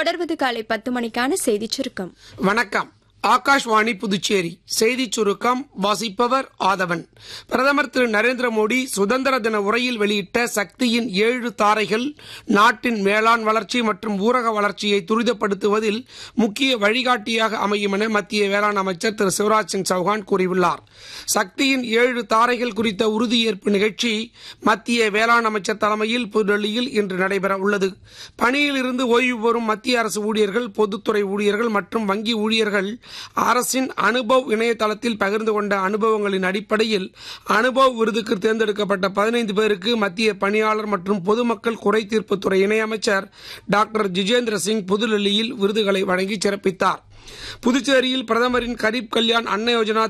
தொடர்வது காலை பத்து மணிக்கான செய்திச் சுருக்கம் வணக்கம் ஆகாஷ்வாணி புதுச்சேரி செய்திச் சுருக்கம் வாசிப்பவர் ஆதவன் பிரதமர் திரு நரேந்திர மோடி சுதந்திர தின உரையில் வெளியிட்ட சக்தியின் ஏழு தாரைகள் நாட்டின் மேலாண் வளர்ச்சி மற்றும் ஊரக வளர்ச்சியை துரிதப்படுத்துவதில் முக்கிய வழிகாட்டியாக அமையும் என மத்திய வேளாண் அமைச்சர் திரு சிவராஜ் சிங் சௌஹான் கூறியுள்ளார் சக்தியின் ஏழு தாரைகள் குறித்த உறுதியேற்பு நிகழ்ச்சி மத்திய வேளாண் அமைச்சர் தலைமையில் புதுடெல்லியில் இன்று நடைபெற உள்ளது பணியில் இருந்து ஓய்வு பெறும் மத்திய அரசு ஊழியர்கள் பொதுத்துறை ஊழியர்கள் மற்றும் வங்கி ஊழியர்கள் அரசின் அனுபவ் இணையதளத்தில் பகிர்ந்து கொண்ட அனுபவங்களின் அடிப்படையில் அனுபவ் விருதுக்கு தேர்ந்தெடுக்கப்பட்ட பதினைந்து பேருக்கு மத்திய பணியாளர் மற்றும் பொதுமக்கள் குறை தீர்ப்புத்துறை இணையமைச்சர் டாக்டர் ஜிஜேந்திர சிங் புதுடெல்லியில் விருதுகளை வழங்கி சிறப்பித்தார் புதுச்சேரியில் பிரதமரின் கரீப் கல்யாண் அன்ன யோஜனா